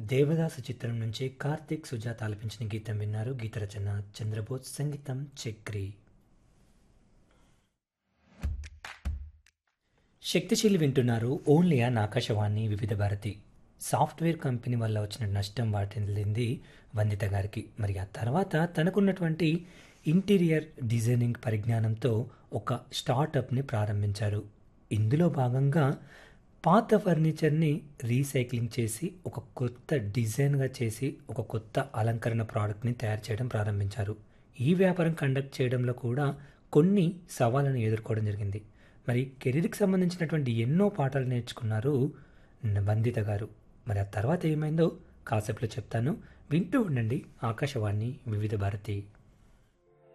దేవదాసు చిత్రం నుంచి కార్తీక్ సుజాత ఆలపించిన గీతం విన్నారు గీత రచన చంద్రబోస్ సంగీతం చక్రి శక్తిశీలి వింటున్నారు ఓన్లీ ఆన్ ఆకాశవాణి వివిధ భారతి సాఫ్ట్వేర్ కంపెనీ వల్ల వచ్చిన నష్టం వాటిల్లింది వందిత గారికి మరి ఆ తర్వాత తనకున్నటువంటి ఇంటీరియర్ డిజైనింగ్ పరిజ్ఞానంతో ఒక స్టార్టప్ని ప్రారంభించారు ఇందులో భాగంగా పాత ఫర్నిచర్ని రీసైక్లింగ్ చేసి ఒక కొత్త డిజైన్గా చేసి ఒక కొత్త అలంకరణ ప్రోడక్ట్ని తయారు చేయడం ప్రారంభించారు ఈ వ్యాపారం కండక్ట్ చేయడంలో కూడా కొన్ని సవాళ్ళను ఎదుర్కోవడం జరిగింది మరి కెరీర్కి సంబంధించినటువంటి ఎన్నో పాఠాలు నేర్చుకున్నారు వందిత గారు మరి ఆ తర్వాత ఏమైందో కాసేపులో చెప్తాను వింటూ ఉండండి ఆకాశవాణి వివిధ భారతి